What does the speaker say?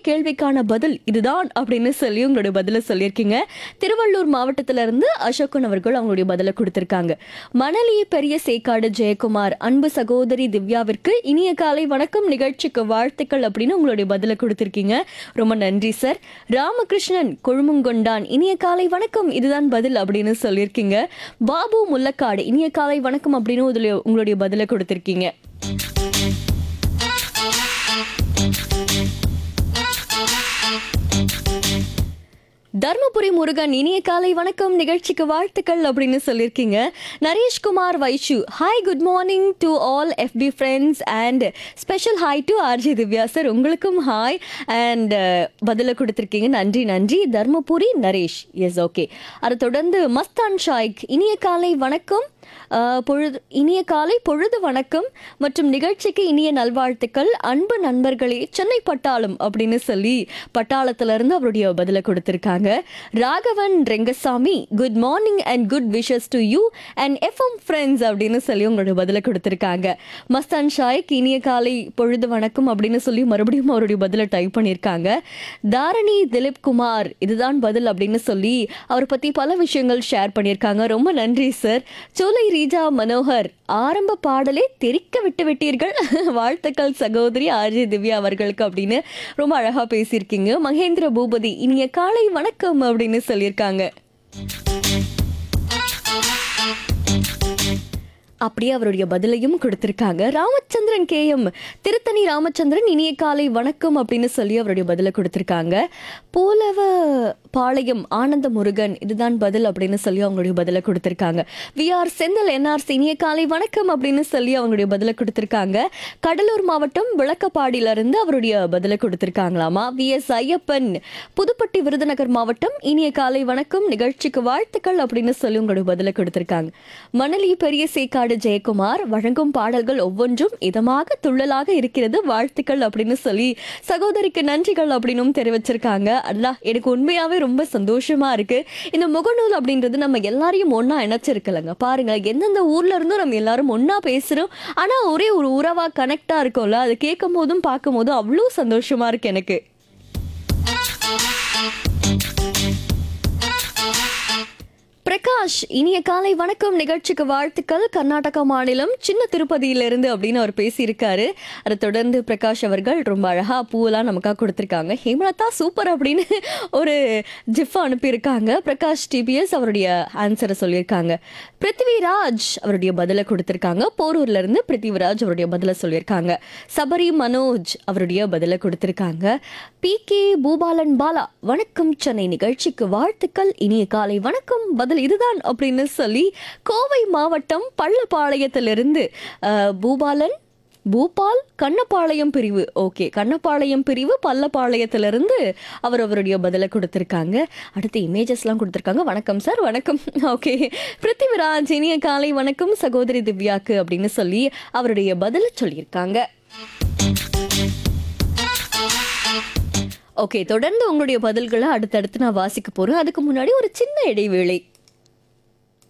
கேள்விக்கான பதில் இதுதான் அப்படின்னு சொல்லி உங்களுடைய பதில சொல்லியிருக்கீங்க திருவள்ளூர் மாவட்டத்தில இருந்து அசோகன் அவர்கள் அவங்களுடைய பதில கொடுத்திருக்காங்க மணலி பெரிய சேக்காடு ஜெயக்குமார் அன்பு சகோதரி திவ்யாவிற்கு இனிய காலை வணக்கம் நிகழ்ச்சிக்கு வாழ்த்துக்கள் அப்படின்னு உங்களுடைய பதில கொடுத்திருக்கீங்க ரொம்ப நன்றி சார் ராமகிருஷ்ணன் கொழுமுங்கொண்டான் இனிய காலை வணக்கம் இதுதான் பதில் அப்படின்னு சொல்லியிருக்கீங்க பாபு முல்லக்காடு இனிய காலை வணக்கம் அப்படின்னு இதுல உங்களுடைய பதில கொடுத்திருக்கீங்க தர்மபுரி முருகன் இனிய காலை வணக்கம் நிகழ்ச்சிக்கு வாழ்த்துக்கள் அப்படின்னு சொல்லியிருக்கீங்க Nareshkumar Vaishu hi good morning to all FM friends and special hi to RJ Divya sir உங்களுக்கும் ஹாய் அண்ட் பதில கொடுத்துருக்கீங்க நன்றி நன்றி தர்மபுரி நரேஷ் எஸ் ஓகே அதை தொடர்ந்து மஸ்தான் ஷாய்க் இனிய காலை வணக்கம் அஹ், பொழுது இனிய காலை பொழுது வணக்கம் மற்றும் நிகழ்ச்சிக்கு இனிய நல்வாழ்த்துக்கள் அன்பு நண்பர்களே சென்னை பட்டாளம் அப்படின்னு சொல்லி பட்டாளத்துல இருந்து அவருடைய பதில கொடுத்திருக்காங்க Raghavan Rengasamy good morning and good wishes to you and FM friends அப்படின்னு சொல்லி உங்களுடைய பதில கொடுத்திருக்காங்க மஸ்தான் ஷாய்க் இனிய காலை பொழுது வணக்கம் அப்படின்னு சொல்லி மறுபடியும் அவருடைய பதில டைப் பண்ணியிருக்காங்க தாரணி திலீப் குமார் இதுதான் பதில் அப்படின்னு சொல்லி அவரை பத்தி பல விஷயங்கள் ஷேர் பண்ணியிருக்காங்க ரொம்ப நன்றி சார் சோலை ரீஜா மனோகர் ஆரம்ப பாடலே தெரிக்க விட்டு விட்டீர்கள் வாழ்த்துக்கள் சகோதரி ஆர்ஜி திவ்யா அவர்களுக்கு அப்படின்னு ரொம்ப அழகா பேசியிருக்கீங்க மகேந்திர பூபதி இனிய காலை வணக்கம் அப்படின்னு சொல்லியிருக்காங்க அப்படியே அவருடைய பதிலையும் கொடுத்திருக்காங்க ராமச்சந்திரன் கே எம் திருத்தணி ராமச்சந்திரன் இனிய காலை வணக்கம் அப்படின்னு சொல்லி அவருடைய பதிலை கொடுத்திருக்காங்க போலவ பாளையம் ஆனந்த முருகன் இதுதான் பதில் அப்படின்னு சொல்லி அவங்களுடைய பதிலை கொடுத்திருக்காங்க வி ஆர் செந்தில் என்ஆர்சி இனிய காலை வணக்கம் அப்படின்னு சொல்லி அவங்களுடைய பதிலை கொடுத்திருக்காங்க கடலூர் மாவட்டம் விளக்கப்பாடியில இருந்து அவருடைய பதிலை கொடுத்திருக்காங்களாமா வி எஸ் ஐயப்பன் புதுப்பட்டி விருதுநகர் மாவட்டம் இனிய காலை வணக்கம் நிகழ்ச்சிக்கு வாழ்த்துக்கள் அப்படின்னு சொல்லி உங்களுடைய பதிலை கொடுத்திருக்காங்க மணலி பெரிய சேக்காடு ஜெயக்குமார் வழங்கும் பாடல்கள் ஒவ்வொன்றும் இதமாக துள்ளலாக இருக்கிறது வாழ்த்துக்கள் அப்படின்னு சொல்லி சகோதரிக்கு நன்றிகள் அப்படின்னும் தெரிவிச்சிருக்காங்க அல்லா எனக்கு உண்மையாவே ரொம்ப சந்தோஷமா இருக்கு இந்த முகநூல் அப்படின்றது நம்ம எல்லாரையும் ஒண்ணா இணைச்சிருக்கலங்க பாருங்க எந்தெந்த ஊர்ல இருந்தும் நம்ம எல்லாரும் ஒண்ணா பேசுறோம் ஆனா ஒரே ஒரு உறவா கனெக்டா இருக்கோம்ல அது கேட்கும் போதும் பார்க்கும் போதும் அவ்வளோ சந்தோஷமா இருக்கு எனக்கு பிரகாஷ் இனிய காலை வணக்கம் நிகழ்ச்சிக்கு வாழ்த்துக்கள் கர்நாடகா மாநிலம் சின்ன திருப்பதியிலிருந்து அப்படின்னு அவர் பேசியிருக்காரு அதை தொடர்ந்து பிரகாஷ் அவர்கள் ரொம்ப அழகா பூவெல்லாம் நமக்காக கொடுத்துருக்காங்க ஹேமலதா சூப்பர் அப்படின்னு ஒரு ஜிஃப் அனுப்பியிருக்காங்க பிரகாஷ் டிபிஎஸ் அவருடைய ஆன்சரை சொல்லியிருக்காங்க பிருத்திவிராஜ் அவருடைய பதிலை கொடுத்துருக்காங்க போரூர்ல இருந்து பிருத்திவிராஜ் அவருடைய பதிலை சொல்லியிருக்காங்க சபரி மனோஜ் அவருடைய பதிலை கொடுத்துருக்காங்க பி கே பூபாலன் பாலா வணக்கம் சென்னை நிகழ்ச்சிக்கு வாழ்த்துக்கள் இனிய காலை வணக்கம் பதில் இதுதான் அப்படின்னு சொல்லி கோவை மாவட்டம் பள்ளப்பாளையத்திலிருந்து அஹ், பூபாலன் பூபால் கண்ணப்பாளையம் பிரிவு ஓகே கண்ணப்பாளையம் பிரிவு பள்ளப்பாளையத்திலிருந்து அவர் அவருடைய பதிலை கொடுத்துருக்காங்க அடுத்து இமேஜஸ்லாம் கொடுத்துருக்காங்க வணக்கம் சார் வணக்கம் ஓகே பிருத்திவிராஜ் இனிய காலை வணக்கம் சகோதரி திவ்யாக்கு அப்படின்னு சொல்லி அவருடைய பதிலை சொல்லியிருக்காங்க ஓகே தொடர்ந்து உங்களுடைய பதில்களை அடுத்தடுத்து நான் வாசிக்க போறேன் அதுக்கு முன்னாடி ஒரு சின்ன இடைவேளை